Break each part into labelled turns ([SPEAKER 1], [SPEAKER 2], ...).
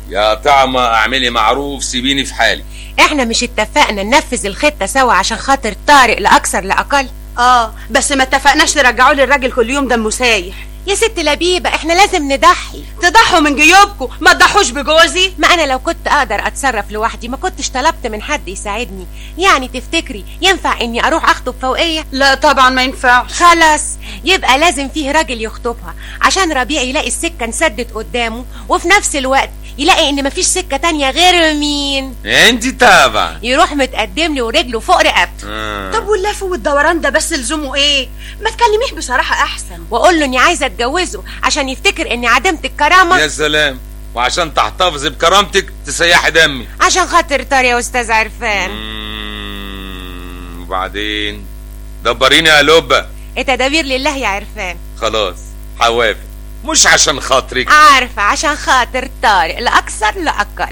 [SPEAKER 1] يا طعمة اعملي معروف سيبيني في حالي
[SPEAKER 2] احنا مش اتفقنا ننفذ الخطة سوا عشان خاطر طارق لأكثر لأقل
[SPEAKER 3] اه بس ما اتفقناش ترجعوا لي الراجل كل يوم دمه سايح
[SPEAKER 2] يا ست لبيبة احنا لازم نضحي
[SPEAKER 3] تضحوا من جيوبكم ما تضحوش بجوزي
[SPEAKER 2] ما انا لو كنت اقدر اتصرف لوحدي ما كنتش طلبت من حد يساعدني يعني تفتكري ينفع اني اروح اخطب فوقية
[SPEAKER 3] لا طبعا ما ينفعش
[SPEAKER 2] خلاص يبقى لازم فيه راجل يخطبها عشان ربيع يلاقي السكة انسدت قدامه وفي نفس الوقت يلاقي ان مفيش سكة تانية غير مين
[SPEAKER 1] انت طبعا
[SPEAKER 2] يروح متقدم لي ورجله فوق رقبته
[SPEAKER 1] آه.
[SPEAKER 3] طب واللف والدوران ده بس لزومه ايه ما تكلميه بصراحة احسن
[SPEAKER 2] واقول له اني عايزة اتجوزه عشان يفتكر اني عدمت الكرامة
[SPEAKER 1] يا سلام وعشان تحتفظي بكرامتك تسيحي دمي
[SPEAKER 2] عشان خاطر طارق يا استاذ عرفان
[SPEAKER 1] مم، وبعدين دبريني يا لبة
[SPEAKER 2] التدابير لله يا عرفان
[SPEAKER 1] خلاص حوافق مش عشان خاطرك
[SPEAKER 2] عارفة عشان خاطر طارق لا أكثر لا أقل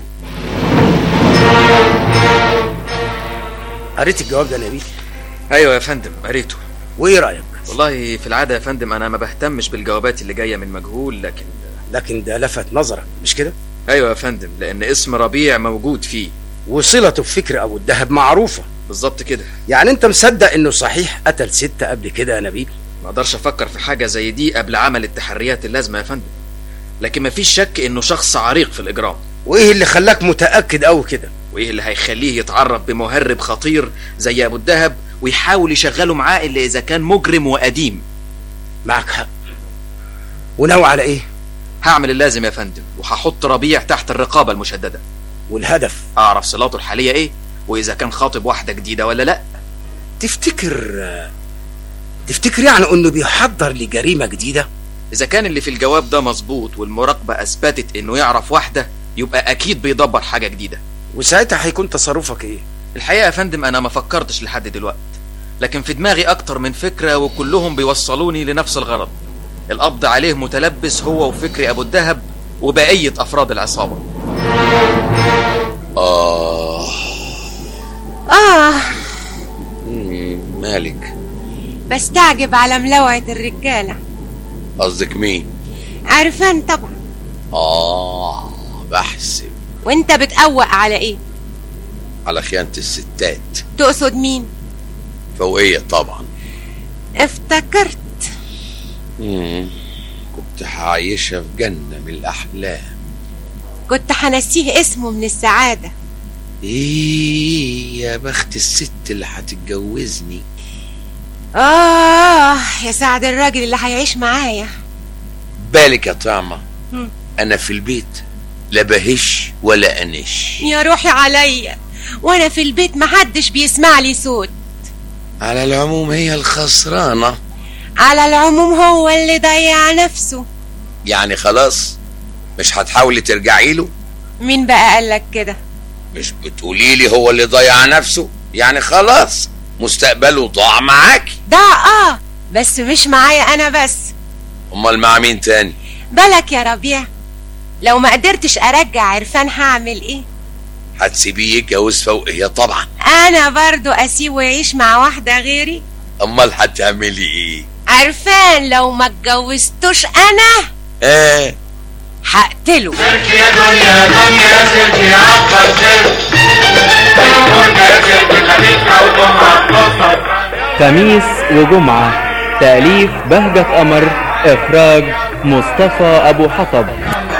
[SPEAKER 4] قريت الجواب ده يا نبيل
[SPEAKER 5] ايوه يا فندم قريته
[SPEAKER 4] وايه رايك
[SPEAKER 5] والله في العاده يا فندم انا ما بهتمش بالجوابات اللي جايه من مجهول لكن
[SPEAKER 4] لكن ده لفت نظرك مش كده
[SPEAKER 5] ايوه يا فندم لان اسم ربيع موجود فيه
[SPEAKER 4] وصلته بفكر ابو الدهب معروفه
[SPEAKER 5] بالظبط كده
[SPEAKER 4] يعني انت مصدق انه صحيح قتل ستة قبل كده يا نبيل
[SPEAKER 5] ما اقدرش افكر في حاجه زي دي قبل عمل التحريات اللازمه يا فندم لكن ما فيش شك انه شخص عريق في الاجرام
[SPEAKER 4] وايه اللي خلاك متاكد قوي كده
[SPEAKER 5] وايه اللي هيخليه يتعرف بمهرب خطير زي ابو الدهب ويحاول يشغله معاه الا اذا كان مجرم وقديم
[SPEAKER 4] معك حق وناوي على ايه
[SPEAKER 5] هعمل اللازم يا فندم وهحط ربيع تحت الرقابه المشدده
[SPEAKER 4] والهدف
[SPEAKER 5] اعرف صلاته الحاليه ايه واذا كان خاطب واحده جديده ولا لا
[SPEAKER 4] تفتكر تفتكر يعني انه بيحضر لجريمه جديده
[SPEAKER 5] اذا كان اللي في الجواب ده مظبوط والمراقبه اثبتت انه يعرف واحده يبقى اكيد بيدبر حاجه جديده
[SPEAKER 4] وساعتها هيكون تصرفك ايه
[SPEAKER 5] الحقيقه يا فندم انا ما فكرتش لحد دلوقتي لكن في دماغي اكتر من فكره وكلهم بيوصلوني لنفس الغرض القبض عليه متلبس هو وفكري ابو الدهب وبقيه افراد العصابه
[SPEAKER 1] آه
[SPEAKER 2] آه
[SPEAKER 1] مم، مالك
[SPEAKER 2] بستعجب على ملوعة الرجالة
[SPEAKER 1] قصدك مين
[SPEAKER 2] عرفان طبعا
[SPEAKER 1] آه بحسب
[SPEAKER 2] وانت بتقوق على ايه
[SPEAKER 1] على خيانة الستات
[SPEAKER 2] تقصد مين
[SPEAKER 1] فوقية طبعا
[SPEAKER 2] افتكرت
[SPEAKER 1] مم. كنت هعيشها في جنة من الأحلام
[SPEAKER 2] كنت هنسيه اسمه من السعادة
[SPEAKER 1] إيه يا بخت الست اللي هتتجوزني
[SPEAKER 2] آه يا سعد الراجل اللي هيعيش معايا
[SPEAKER 1] بالك يا طعمة
[SPEAKER 2] مم.
[SPEAKER 1] أنا في البيت لا بهش ولا أنش
[SPEAKER 2] يا روحي عليا وانا في البيت محدش بيسمع لي صوت
[SPEAKER 1] على العموم هي الخسرانة
[SPEAKER 2] على العموم هو اللي ضيع نفسه
[SPEAKER 1] يعني خلاص مش هتحاولي ترجعي له
[SPEAKER 2] مين بقى قالك كده
[SPEAKER 1] مش بتقولي لي هو اللي ضيع نفسه يعني خلاص مستقبله ضاع معاكي
[SPEAKER 2] ده اه بس مش معايا انا بس
[SPEAKER 1] امال مع مين تاني
[SPEAKER 2] بالك يا ربيع لو ما قدرتش ارجع عرفان هعمل ايه
[SPEAKER 1] هتسيبيه يتجوز فوقية طبعا
[SPEAKER 2] انا برضو اسيبه يعيش مع واحدة غيري
[SPEAKER 1] امال هتعملي ايه
[SPEAKER 2] عرفان لو ما اتجوزتوش انا
[SPEAKER 1] اه
[SPEAKER 2] هقتله
[SPEAKER 6] يا دنيا دنيا سيرتي عبر سيرت دنيا سيرتي خليك او جمعة بلوصة
[SPEAKER 7] خميس وجمعة تأليف بهجة قمر إخراج مصطفى أبو حطب